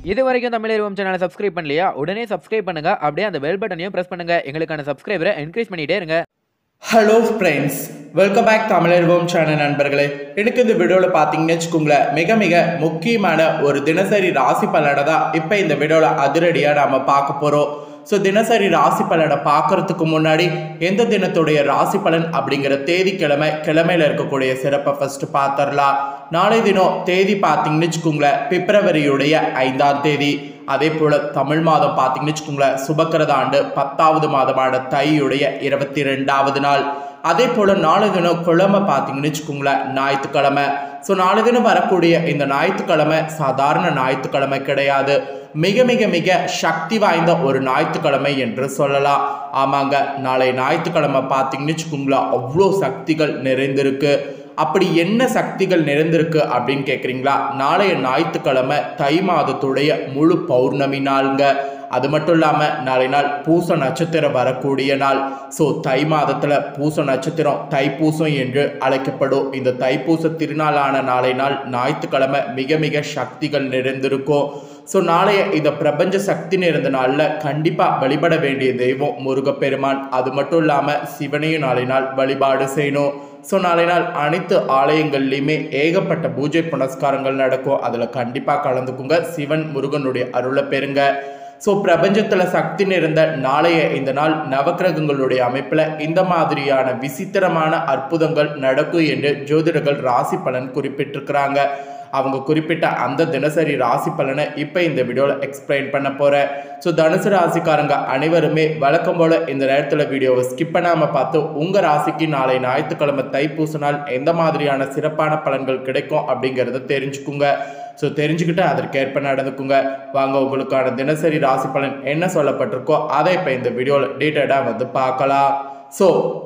இது வரைக்கும் தமிழ் சேனலை சப்ஸ்கிரைப் பண்ணலையா உடனே சப்ஸ்கிரைப் பண்ணுங்க அப்படியே அந்த பெல் பட்டனையும் பிரஸ் பண்ணுங்க எங்களுக்கான சப்ஸ்கிரைபரை என்கரேஜ் பண்ணிட்டே இருங்க ஹலோ ஃப்ரெண்ட்ஸ் வெல்கம் பேக் தமிழர்வோம் சேனல் நண்பர்களே எனக்கு இந்த வீடியோவில் பார்த்தீங்கன்னு வச்சுக்கோங்களேன் மிக மிக முக்கியமான ஒரு தினசரி ராசி பலனை தான் இப்போ இந்த வீடியோவில் அதிரடியாக நாம் பார்க்க போகிறோம் ஸோ தினசரி ராசி பலனை பார்க்கறதுக்கு முன்னாடி எந்த தினத்துடைய ராசி பலன் அப்படிங்கிற தேதி கிழமை கிழமையில் இருக்கக்கூடிய சிறப்பை ஃபர்ஸ்ட் பார்த்துடலாம் நாளை தினம் தேதி பார்த்தீங்கன்னு வச்சுக்கோங்களேன் பிப்ரவரியுடைய ஐந்தாம் தேதி அதே போல் தமிழ் மாதம் பார்த்தீங்கன்னு வச்சுக்கோங்களேன் சுபக்கிரத ஆண்டு பத்தாவது மாதமான தையுடைய இருபத்தி ரெண்டாவது நாள் அதே போல் நாளை தினம் கிழமை பார்த்தீங்கன்னு வச்சுக்கோங்களேன் ஞாயிற்றுக்கிழமை ஸோ நாளை தினம் வரக்கூடிய இந்த ஞாயிற்றுக்கிழமை சாதாரண ஞாயிற்றுக்கிழமை கிடையாது மிக மிக மிக சக்தி வாய்ந்த ஒரு ஞாயிற்றுக்கிழமை என்று சொல்லலாம் ஆமாங்க நாளை ஞாயிற்றுக்கிழமை பார்த்தீங்கன்னு வச்சுக்கோங்களேன் அவ்வளோ சக்திகள் நிறைந்திருக்கு அப்படி என்ன சக்திகள் நிறைந்திருக்கு அப்படின்னு கேட்குறீங்களா நாளைய ஞாயிற்றுக்கிழமை தை மாதத்துடைய முழு பௌர்ணமி நாளுங்க அது மட்டும் இல்லாமல் நாளை நாள் பூச நட்சத்திரம் வரக்கூடிய நாள் ஸோ தை மாதத்தில் பூச நட்சத்திரம் தைப்பூசம் என்று அழைக்கப்படும் இந்த தைப்பூச திருநாளான நாளை நாள் ஞாயிற்றுக்கிழமை மிக மிக சக்திகள் நிறைந்திருக்கும் ஸோ நாளைய இந்த பிரபஞ்ச சக்தி நிறைந்த நாளில் கண்டிப்பாக வழிபட வேண்டிய தெய்வம் முருகப்பெருமான் அது மட்டும் இல்லாமல் சிவனையும் நாளை நாள் வழிபாடு செய்யணும் ஸோ நாளை நாள் அனைத்து ஆலயங்கள்லையுமே ஏகப்பட்ட பூஜை புனஸ்காரங்கள் நடக்கும் அதில் கண்டிப்பாக கலந்துக்குங்க சிவன் முருகனுடைய அருளை பெறுங்க ஸோ பிரபஞ்சத்தில் சக்தி நிறைந்த நாளைய இந்த நாள் நவக்கிரகங்களுடைய அமைப்பில் இந்த மாதிரியான விசித்திரமான அற்புதங்கள் நடக்கும் என்று ஜோதிடர்கள் ராசி பலன் குறிப்பிட்டிருக்கிறாங்க அவங்க குறிப்பிட்ட அந்த தினசரி ராசி பலனை இப்போ இந்த வீடியோவில் எக்ஸ்பிளைன் பண்ண போகிறேன் ஸோ தனுசு ராசிக்காரங்க அனைவருமே வழக்கம் போல் இந்த நேரத்தில் வீடியோவை ஸ்கிப் பண்ணாமல் பார்த்து உங்கள் ராசிக்கு நாளை ஞாயிற்றுக்கிழமை தைப்பூச நாள் எந்த மாதிரியான சிறப்பான பலன்கள் கிடைக்கும் அப்படிங்கிறத தெரிஞ்சுக்குங்க ஸோ தெரிஞ்சுக்கிட்டு அதற்கேற்ப நடந்துக்குங்க வாங்க உங்களுக்கான தினசரி ராசி பலன் என்ன சொல்லப்பட்டிருக்கோ அதை இப்போ இந்த வீடியோவில் டீட்டெயிலாக வந்து பார்க்கலாம் ஸோ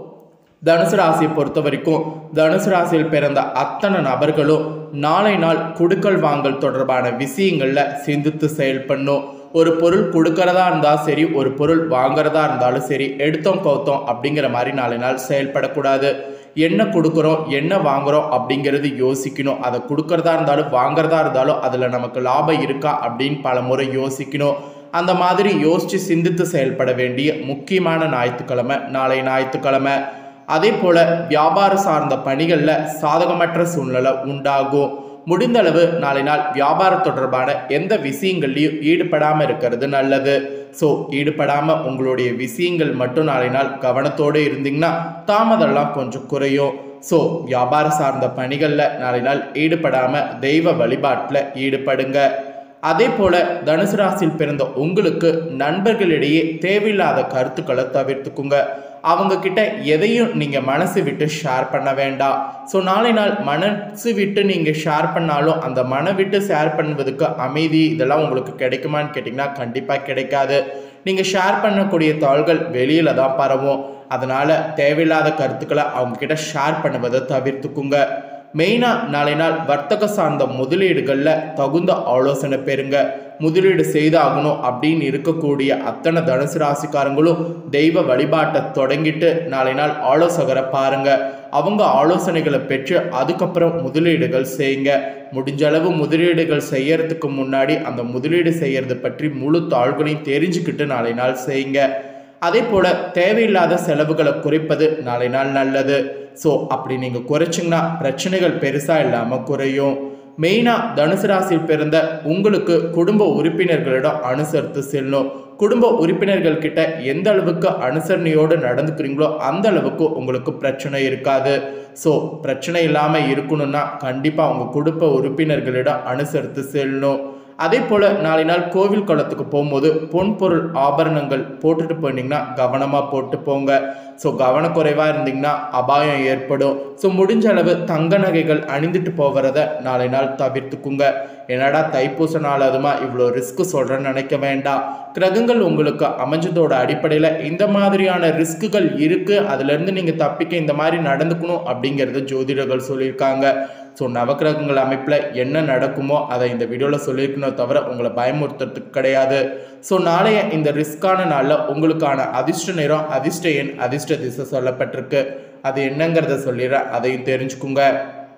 தனுசு ராசியை பொறுத்த வரைக்கும் தனுசு ராசியில் பிறந்த அத்தனை நபர்களும் நாளை நாள் குடுக்கல் வாங்கல் தொடர்பான விஷயங்களில் சிந்தித்து செயல்படணும் ஒரு பொருள் கொடுக்கறதா இருந்தால் சரி ஒரு பொருள் வாங்குறதா இருந்தாலும் சரி எடுத்தோம் கவுத்தோம் அப்படிங்கிற மாதிரி நாளை நாள் செயல்படக்கூடாது என்ன கொடுக்குறோம் என்ன வாங்குறோம் அப்படிங்கிறது யோசிக்கணும் அதை கொடுக்கறதா இருந்தாலும் வாங்குறதா இருந்தாலும் அதில் நமக்கு லாபம் இருக்கா அப்படின்னு பல முறை யோசிக்கணும் அந்த மாதிரி யோசித்து சிந்தித்து செயல்பட வேண்டிய முக்கியமான ஞாயிற்றுக்கிழமை நாளை ஞாயிற்றுக்கிழமை அதே போல் வியாபார சார்ந்த பணிகளில் சாதகமற்ற சூழ்நிலை உண்டாகும் முடிந்த அளவு நாளை நாள் வியாபாரம் தொடர்பான எந்த விஷயங்கள்லையும் ஈடுபடாமல் இருக்கிறது நல்லது ஸோ ஈடுபடாமல் உங்களுடைய விஷயங்கள் மட்டும் நாளை நாள் கவனத்தோடு இருந்தீங்கன்னா தாமதம்லாம் கொஞ்சம் குறையும் ஸோ வியாபார சார்ந்த பணிகளில் நாளை நாள் ஈடுபடாமல் தெய்வ வழிபாட்டில் ஈடுபடுங்க அதே போல தனுசு ராசியில் பிறந்த உங்களுக்கு நண்பர்களிடையே தேவையில்லாத கருத்துக்களை தவிர்த்துக்குங்க அவங்க கிட்ட எதையும் நீங்க மனசு விட்டு ஷேர் பண்ண வேண்டாம் ஸோ நாளை நாள் மனசு விட்டு நீங்க ஷேர் பண்ணாலும் அந்த மன விட்டு ஷேர் பண்ணுவதுக்கு அமைதி இதெல்லாம் உங்களுக்கு கிடைக்குமான்னு கேட்டிங்கன்னா கண்டிப்பாக கிடைக்காது நீங்கள் ஷேர் பண்ணக்கூடிய தாள்கள் வெளியில தான் பரவும் அதனால தேவையில்லாத கருத்துக்களை அவங்க கிட்ட ஷேர் பண்ணுவதை தவிர்த்துக்குங்க மெயினாக நாளை நாள் வர்த்தக சார்ந்த முதலீடுகளில் தகுந்த ஆலோசனை பெறுங்க முதலீடு செய்தாகணும் அப்படின்னு இருக்கக்கூடிய அத்தனை தனுசு ராசிக்காரங்களும் தெய்வ வழிபாட்டை தொடங்கிட்டு நாளை நாள் ஆலோசகரை பாருங்க அவங்க ஆலோசனைகளை பெற்று அதுக்கப்புறம் முதலீடுகள் செய்யுங்க முடிஞ்ச அளவு முதலீடுகள் செய்யறதுக்கு முன்னாடி அந்த முதலீடு செய்யறது பற்றி முழு தாள்களையும் தெரிஞ்சுக்கிட்டு நாளை நாள் செய்யுங்க அதே போல தேவையில்லாத செலவுகளை குறைப்பது நாளை நாள் நல்லது ஸோ அப்படி நீங்கள் குறைச்சிங்கன்னா பிரச்சனைகள் பெருசாக இல்லாமல் குறையும் மெயினாக தனுசு ராசியில் பிறந்த உங்களுக்கு குடும்ப உறுப்பினர்களிடம் அனுசரித்து செல்லணும் குடும்ப உறுப்பினர்கள் கிட்ட எந்த அளவுக்கு அனுசரணையோடு நடந்துக்கிறீங்களோ அந்த அளவுக்கு உங்களுக்கு பிரச்சனை இருக்காது ஸோ பிரச்சனை இல்லாமல் இருக்கணும்னா கண்டிப்பாக உங்கள் குடும்ப உறுப்பினர்களிடம் அனுசரித்து செல்லணும் அதே போல் நாளை நாள் கோவில் குளத்துக்கு போகும்போது பொன் பொருள் ஆபரணங்கள் போட்டுட்டு போனீங்கன்னா கவனமாக போட்டு போங்க ஸோ கவனக்குறைவாக இருந்தீங்கன்னா அபாயம் ஏற்படும் ஸோ முடிஞ்ச அளவு தங்க நகைகள் அணிந்துட்டு போகிறத நாளை நாள் தவிர்த்துக்குங்க என்னடா தைப்பூச நாள் அதுமா இவ்வளோ ரிஸ்க் சொல்கிறேன்னு நினைக்க வேண்டாம் கிரகங்கள் உங்களுக்கு அமைஞ்சதோட அடிப்படையில் இந்த மாதிரியான ரிஸ்க்குகள் இருக்குது அதுலேருந்து நீங்கள் தப்பிக்க இந்த மாதிரி நடந்துக்கணும் அப்படிங்கிறத ஜோதிடர்கள் சொல்லியிருக்காங்க ஸோ நவக்கிரகங்கள் அமைப்பில் என்ன நடக்குமோ அதை இந்த வீடியோவில் சொல்லியிருக்கணும் தவிர உங்களை பயமுறுத்துறதுக்கு கிடையாது ஸோ நாளைய இந்த ரிஸ்கான நாளில் உங்களுக்கான அதிர்ஷ்ட நிறம் அதிர்ஷ்ட எண் அதிர்ஷ்ட திசை சொல்லப்பட்டிருக்கு அது என்னங்கிறத சொல்லிடுறேன் அதையும் தெரிஞ்சுக்குங்க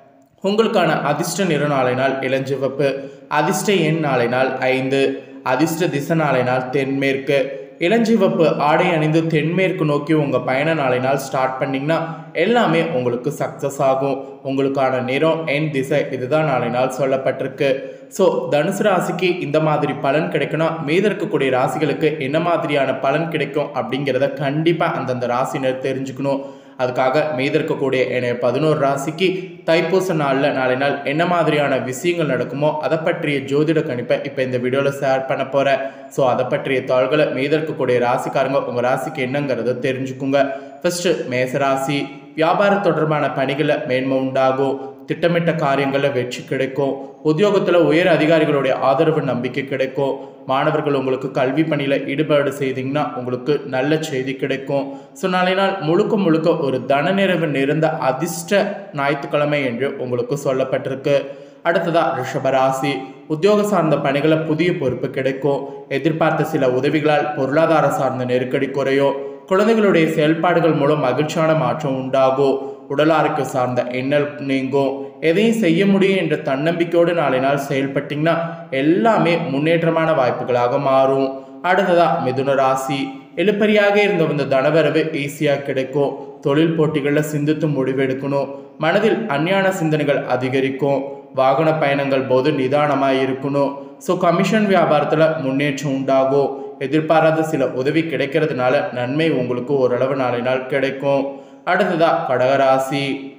உங்களுக்கான அதிர்ஷ்ட நிற நாளை நாள் இளஞ்சிவப்பு அதிர்ஷ்ட எண் நாளை நாள் ஐந்து அதிர்ஷ்ட திசை நாளை நாள் தென்மேற்கு இளஞ்சிவப்பு ஆடை அணிந்து தென்மேற்கு நோக்கி உங்கள் பயண நாளை நாள் ஸ்டார்ட் பண்ணிங்கன்னா எல்லாமே உங்களுக்கு சக்ஸஸ் ஆகும் உங்களுக்கான நிறம் எண் திசை இதுதான் நாளை நாள் சொல்லப்பட்டிருக்கு ஸோ தனுசு ராசிக்கு இந்த மாதிரி பலன் கிடைக்கணும் மீத இருக்கக்கூடிய ராசிகளுக்கு என்ன மாதிரியான பலன் கிடைக்கும் அப்படிங்கிறத கண்டிப்பாக அந்தந்த ராசினர் தெரிஞ்சுக்கணும் அதுக்காக மீத இருக்கக்கூடிய என்னைய பதினோரு ராசிக்கு தைப்பூச நாளில் நாளை நாள் என்ன மாதிரியான விஷயங்கள் நடக்குமோ அதை பற்றிய ஜோதிட கணிப்பை இப்போ இந்த வீடியோவில் ஷேர் பண்ண போகிறேன் ஸோ அதை பற்றிய தாள்களை மீத இருக்கக்கூடிய ராசிக்காரங்க உங்கள் ராசிக்கு என்னங்கிறத தெரிஞ்சுக்குங்க ஃபஸ்ட்டு மேசராசி வியாபார தொடர்பான பணிகளில் மேன்மை உண்டாகும் திட்டமிட்ட காரியங்களில் வெற்றி கிடைக்கும் உத்தியோகத்தில் உயர் அதிகாரிகளுடைய ஆதரவு நம்பிக்கை கிடைக்கும் மாணவர்கள் உங்களுக்கு கல்வி பணியில் ஈடுபாடு செய்தீங்கன்னா உங்களுக்கு நல்ல செய்தி கிடைக்கும் ஸோ நாளை நாள் முழுக்க முழுக்க ஒரு தன நிறைவு நிறைந்த அதிர்ஷ்ட ஞாயிற்றுக்கிழமை என்று உங்களுக்கு சொல்லப்பட்டிருக்கு அடுத்ததா ரிஷபராசி உத்தியோக சார்ந்த பணிகளை புதிய பொறுப்பு கிடைக்கும் எதிர்பார்த்த சில உதவிகளால் பொருளாதார சார்ந்த நெருக்கடி குறையும் குழந்தைகளுடைய செயல்பாடுகள் மூலம் மகிழ்ச்சியான மாற்றம் உண்டாகும் உடல் ஆரோக்கியம் சார்ந்த எண்ணல் நீங்கும் எதையும் செய்ய முடியும் என்ற தன்னம்பிக்கையோடு நாளை நாள் செயல்பட்டீங்கன்னா எல்லாமே முன்னேற்றமான வாய்ப்புகளாக மாறும் அடுத்ததா மிதுன ராசி எழுப்பறியாக இருந்து வந்த தனவரவு ஈஸியாக கிடைக்கும் தொழில் போட்டிகளில் சிந்தித்து முடிவெடுக்கணும் மனதில் அஞ்ஞான சிந்தனைகள் அதிகரிக்கும் வாகன பயணங்கள் போது நிதானமாக இருக்கணும் ஸோ கமிஷன் வியாபாரத்தில் முன்னேற்றம் உண்டாகும் எதிர்பாராத சில உதவி கிடைக்கிறதுனால நன்மை உங்களுக்கு ஓரளவு நாளை நாள் கிடைக்கும் அடுத்ததா கடகராசி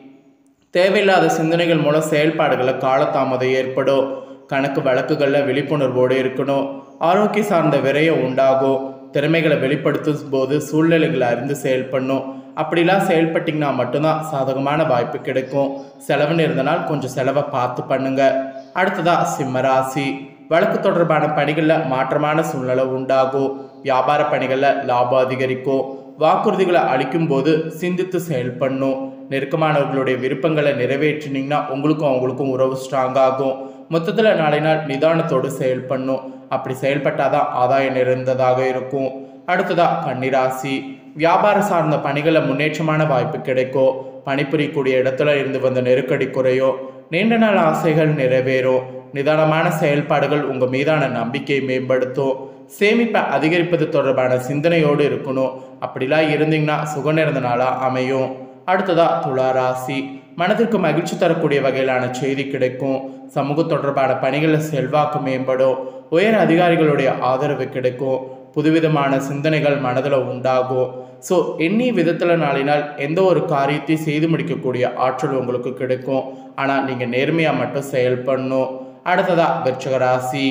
தேவையில்லாத சிந்தனைகள் மூலம் செயல்பாடுகளில் காலதாமதம் ஏற்படும் கணக்கு வழக்குகளில் விழிப்புணர்வோடு இருக்கணும் ஆரோக்கிய சார்ந்த விரயம் உண்டாகும் திறமைகளை வெளிப்படுத்தும் போது சூழ்நிலைகளை அறிந்து செயல்படணும் அப்படிலாம் செயல்பட்டிங்கன்னா மட்டும்தான் சாதகமான வாய்ப்பு கிடைக்கும் செலவுன்னு இருந்தனால் கொஞ்சம் செலவை பார்த்து பண்ணுங்க அடுத்ததா சிம்மராசி வழக்கு தொடர்பான பணிகளில் மாற்றமான சூழ்நிலை உண்டாகும் வியாபார பணிகளில் லாபம் அதிகரிக்கும் வாக்குறுதிகளை அளிக்கும் போது சிந்தித்து செயல்படணும் நெருக்கமானவர்களுடைய விருப்பங்களை நிறைவேற்றினீங்கன்னா உங்களுக்கும் அவங்களுக்கும் உறவு ஸ்ட்ராங் ஆகும் மொத்தத்தில் நாளை நாள் நிதானத்தோடு செயல்படணும் அப்படி செயல்பட்டாதான் ஆதாயம் நிறைந்ததாக இருக்கும் அடுத்ததா கன்னிராசி வியாபார சார்ந்த பணிகளில் முன்னேற்றமான வாய்ப்பு கிடைக்கும் பணிபுரியக்கூடிய இடத்துல இருந்து வந்த நெருக்கடி குறையும் நீண்ட நாள் ஆசைகள் நிறைவேறும் நிதானமான செயல்பாடுகள் உங்கள் மீதான நம்பிக்கையை மேம்படுத்தும் சேமிப்பை அதிகரிப்பது தொடர்பான சிந்தனையோடு இருக்கணும் அப்படிலாம் இருந்தீங்கன்னா சுக நிறைந்த நாளாக அமையும் அடுத்ததா துலா ராசி மனதிற்கு மகிழ்ச்சி தரக்கூடிய வகையிலான செய்தி கிடைக்கும் சமூக தொடர்பான பணிகளில் செல்வாக்கு மேம்படும் உயர் அதிகாரிகளுடைய ஆதரவு கிடைக்கும் புதுவிதமான சிந்தனைகள் மனதில் உண்டாகும் ஸோ எண்ணி விதத்தில் நாளினால் எந்த ஒரு காரியத்தையும் செய்து முடிக்கக்கூடிய ஆற்றல் உங்களுக்கு கிடைக்கும் ஆனால் நீங்கள் நேர்மையாக மட்டும் செயல்படணும் அடுத்ததா விருச்சக ராசி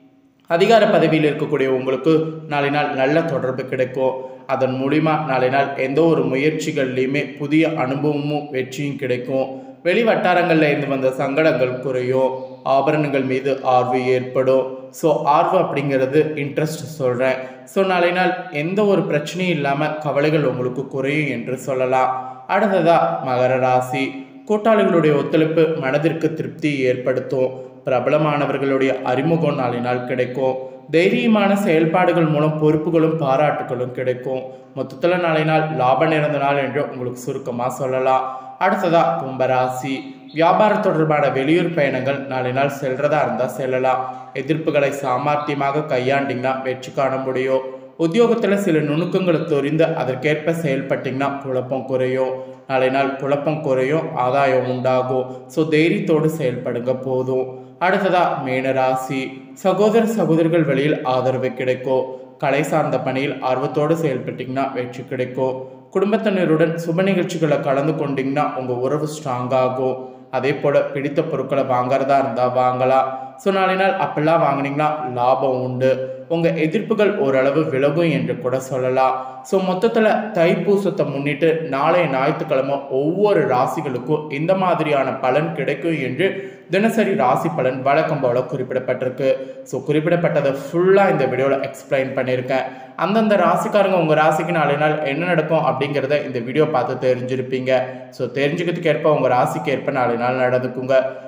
அதிகார பதவியில் இருக்கக்கூடிய உங்களுக்கு நாளை நாள் நல்ல தொடர்பு கிடைக்கும் அதன் மூலிமா நாளை நாள் எந்த ஒரு முயற்சிகள்லையுமே புதிய அனுபவமும் வெற்றியும் கிடைக்கும் வெளி வட்டாரங்களில் இருந்து வந்த சங்கடங்கள் குறையும் ஆபரணங்கள் மீது ஆர்வம் ஏற்படும் ஸோ ஆர்வம் அப்படிங்கிறது இன்ட்ரெஸ்ட் சொல்கிறேன் ஸோ நாளை நாள் எந்த ஒரு பிரச்சனையும் இல்லாமல் கவலைகள் உங்களுக்கு குறையும் என்று சொல்லலாம் அடுத்ததா மகர ராசி கூட்டாளிகளுடைய ஒத்துழைப்பு மனதிற்கு திருப்தி ஏற்படுத்தும் பிரபலமானவர்களுடைய அறிமுகம் நாளை நாள் கிடைக்கும் தைரியமான செயல்பாடுகள் மூலம் பொறுப்புகளும் பாராட்டுகளும் கிடைக்கும் மொத்தத்தில் நாளை நாள் லாப நிறைந்த நாள் என்று உங்களுக்கு சுருக்கமாக சொல்லலாம் அடுத்ததா கும்பராசி வியாபார தொடர்பான வெளியூர் பயணங்கள் நாளை நாள் செல்றதா இருந்தால் செல்லலாம் எதிர்ப்புகளை சாமர்த்தியமாக கையாண்டிங்கன்னா வெற்றி காண முடியும் உத்தியோகத்தில் சில நுணுக்கங்களை தெரிந்து அதற்கேற்ப செயல்பட்டிங்கன்னா குழப்பம் குறையும் நாளை நாள் குழப்பம் குறையும் ஆதாயம் உண்டாகும் ஸோ தைரியத்தோடு செயல்படுங்க போதும் அடுத்ததா மீனராசி சகோதர சகோதரிகள் வழியில் ஆதரவு கிடைக்கும் கலை சார்ந்த பணியில் ஆர்வத்தோடு செயல்பட்டிங்கன்னா வெற்றி கிடைக்கும் குடும்பத்தினருடன் சுப நிகழ்ச்சிகளை கலந்து கொண்டீங்கன்னா உங்கள் உறவு ஸ்ட்ராங் ஆகும் அதே போல் பிடித்த பொருட்களை வாங்குறதா இருந்தால் வாங்கலாம் ஸோ நாளை நாள் அப்படிலாம் வாங்கினீங்கன்னா லாபம் உண்டு உங்கள் எதிர்ப்புகள் ஓரளவு விலகும் என்று கூட சொல்லலாம் ஸோ மொத்தத்தில் தைப்பூசத்தை முன்னிட்டு நாளைய ஞாயிற்றுக்கிழமை ஒவ்வொரு ராசிகளுக்கும் இந்த மாதிரியான பலன் கிடைக்கும் என்று தினசரி ராசி பலன் வழக்கம் போல குறிப்பிடப்பட்டிருக்கு ஸோ குறிப்பிடப்பட்டதை ஃபுல்லாக இந்த வீடியோவில் எக்ஸ்பிளைன் பண்ணியிருக்கேன் அந்தந்த ராசிக்காரங்க உங்கள் ராசிக்கு நாளை நாள் என்ன நடக்கும் அப்படிங்கிறத இந்த வீடியோ பார்த்து தெரிஞ்சிருப்பீங்க ஸோ தெரிஞ்சுக்கிறதுக்கு ஏற்ப உங்கள் ராசிக்கு ஏற்ப நாளை நாள் நடந்துக்குங்க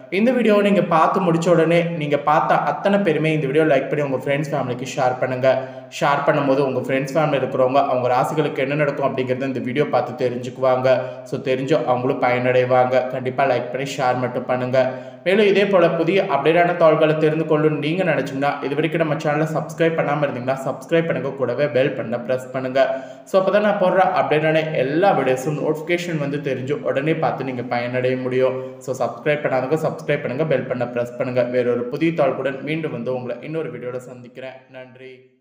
இந்த வீடியோவை நீங்கள் பார்த்து முடிச்ச உடனே நீங்கள் பார்த்த அத்தனை பேருமே இந்த வீடியோ லைக் பண்ணி உங்கள் ஃப்ரெண்ட்ஸ் ஃபேமிலிக்கு ஷேர் பண்ணுங்கள் ஷேர் பண்ணும்போது உங்கள் ஃப்ரெண்ட்ஸ் ஃபேமிலி இருக்கிறவங்க அவங்க ராசிகளுக்கு என்ன நடக்கும் அப்படிங்கிறத இந்த வீடியோ பார்த்து தெரிஞ்சுக்குவாங்க ஸோ தெரிஞ்சு அவங்களும் பயனடைவாங்க கண்டிப்பாக லைக் பண்ணி ஷேர் மட்டும் பண்ணுங்கள் மேலும் இதே போல் புதிய அப்டேட்டான தகவல்களை தெரிந்து கொள்ளணும்னு நீங்கள் நினச்சிங்கன்னா இது வரைக்கும் நம்ம சேனலை சப்ஸ்கிரைப் பண்ணாமல் இருந்தீங்கன்னா சப்ஸ்கிரைப் பண்ணுங்க கூடவே பெல் பண்ண ப்ரெஸ் பண்ணுங்கள் ஸோ அப்போ தான் நான் போடுற அப்டேட்டான எல்லா வீடியோஸும் நோட்டிஃபிகேஷன் வந்து தெரிஞ்சு உடனே பார்த்து நீங்கள் பயனடைய முடியும் ஸோ சப்ஸ்கிரைப் பண்ணாதவங்க சப்ஸ்கிரைப் பண்ணுங்கள் பெல் பண்ண ப்ரெஸ் பண்ணுங்கள் வேறொரு புதிய தாள்குடன் மீண்டும் வந்து உங்களை இன்னொரு வீடியோவில் சந்திக்கிறேன் நன்றி